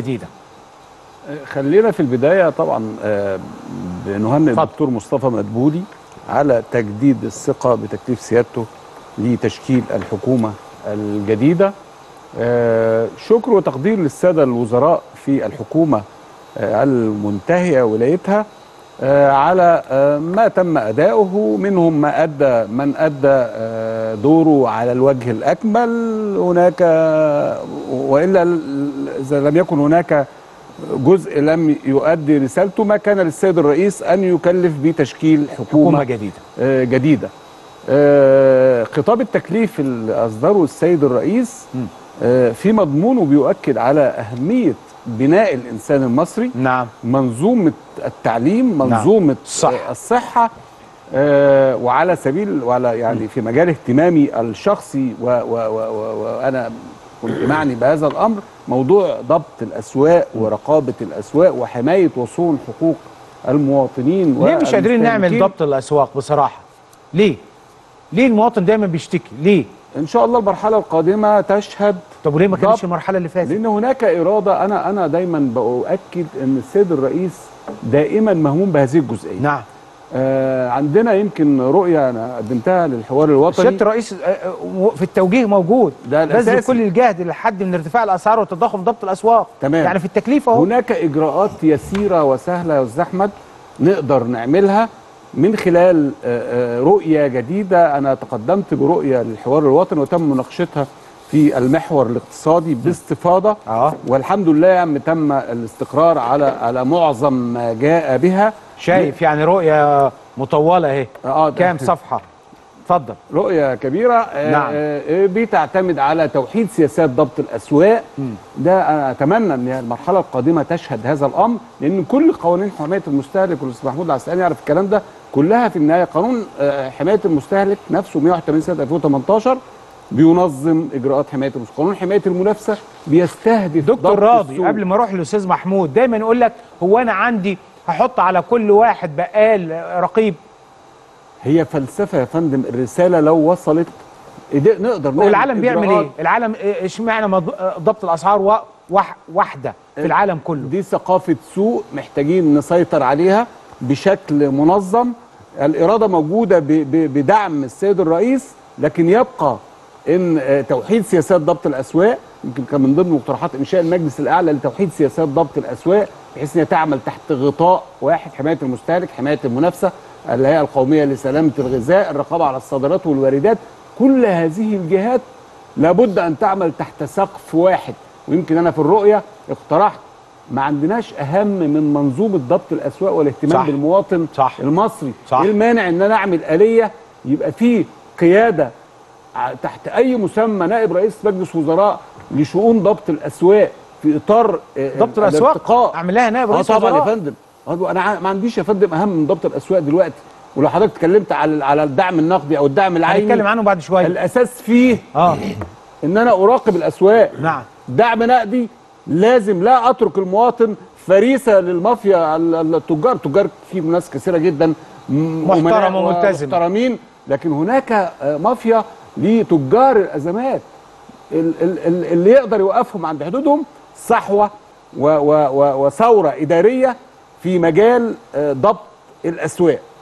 جديده خلينا في البدايه طبعا آه، بنهنئ اتفضل. الدكتور مصطفى مدبولي على تجديد الثقه بتكليف سيادته لتشكيل الحكومه الجديده آه، شكر وتقدير للساده الوزراء في الحكومه آه، المنتهيه ولايتها آه، على آه، ما تم اداؤه منهم ما ادى من ادى آه، دوره على الوجه الاكمل هناك والا اذا لم يكن هناك جزء لم يؤدي رسالته ما كان للسيد الرئيس ان يكلف بتشكيل حكومه حكومه جديده آه، جديده آه، خطاب التكليف اللي اصدره السيد الرئيس مم. آه، في مضمونه بيؤكد على اهميه بناء الانسان المصري نعم منظومه التعليم منظومه صح. آه، الصحه آه، وعلى سبيل وعلى يعني في مجال اهتمامي الشخصي و- و- و- و- وانا كنت معني بهذا الامر موضوع ضبط الاسواق ورقابه الاسواق وحمايه وصون حقوق المواطنين ليه مش قادرين نعمل والمستهلكين. ضبط الاسواق بصراحه ليه ليه المواطن دايما بيشتكي ليه ان شاء الله المرحله القادمه تشهد طب وليه ما كانتش ضبط. المرحله اللي فاتت لان هناك اراده انا انا دايما باكد ان السيد الرئيس دائما مهموم بهذه الجزئيه نعم آه عندنا يمكن رؤيه انا قدمتها للحوار الوطني سياده الرئيس آه، آه، في التوجيه موجود ده بذل الأساسي. كل الجهد لحد من ارتفاع الاسعار والتضخم ضبط الاسواق تمام. يعني في التكليف اهو هناك اجراءات يسيره وسهله يا استاذ احمد نقدر نعملها من خلال آه، آه، رؤيه جديده انا تقدمت برؤيه للحوار الوطني وتم مناقشتها في المحور الاقتصادي باستفاضه اه والحمد لله يا عم تم الاستقرار على على معظم ما جاء بها شايف يعني رؤيه مطوله اهي اه ده- كام صفحه اتفضل رؤية كبيرة آه، نعم. آه، بتعتمد على توحيد سياسات ضبط الأسواق ده أنا أتمنى أن المرحلة القادمة تشهد هذا الأمر لأن كل قوانين حماية المستهلك والأستاذ محمود العسقلاني يعرف الكلام ده كلها في النهاية قانون آه، حماية المستهلك نفسه 181 سنة 2018 بينظم إجراءات حماية المستهلك قانون حماية المنافسة بيستهدف دكتور ضبط راضي السوق. قبل ما اروح للاستاذ محمود دايما يقول لك هو انا عندي هحط على كل واحد بقال رقيب هي فلسفة يا فندم الرسالة لو وصلت إيدي- نقدر نعمل والعالم بيعمل إجراءات. ايه العالم إيه- اشمعنى مض- ضبط الاسعار وا- وح- واحده في العالم كله دي ثقافة سوق محتاجين نسيطر عليها بشكل منظم الإرادة موجودة ب- ب- بدعم السيد الرئيس لكن يبقى إن آه، توحيد سياسات ضبط الأسواق يمكن كان من ضمن مقترحات إنشاء المجلس الأعلى لتوحيد سياسات ضبط الأسواق بحيث أن هي تعمل تحت غطاء واحد حماية المستهلك حماية المنافسة الهيئة القومية لسلامة الغذاء الرقابة على الصادرات والواردات كل هذه الجهات لابد ان تعمل تحت سقف واحد ويمكن انا في الرؤيه اقترحت ما عندناش اهم من منظومه ضبط الاسواق والاهتمام صح. صح. بالمواطن صح. المصري صح. ايه المانع ان انا اعمل اليه يبقى فيه قياده ع- تحت اي مسمى نائب رئيس مجلس وزراء لشؤون ضبط الاسواق في اطار آه، ضبط الارتقاء. الاسواق اعمل لها نائب اه رئيس طبعا يا وزراء. فندم آه، انا ع- ما عنديش يا فندم اهم من ضبط الاسواق دلوقتي ولو حضرتك اتكلمت على على الدعم النقدي او الدعم العيني هنتكلم عنه بعد شويه الاساس فيه اه ان انا اراقب الاسواق نعم دعم نقدي لازم لا اترك المواطن فريسه للمافيا ال- ال- التجار تجار في ناس كثيره جدا م- محترم أمناء وملتزم. ومحترمين لكن هناك آه، مافيا لتجار الازمات ال- ال- ال- اللي يقدر يوقفهم عند حدودهم صحوه و- و- و- وثوره اداريه في مجال آه، ضبط الاسواق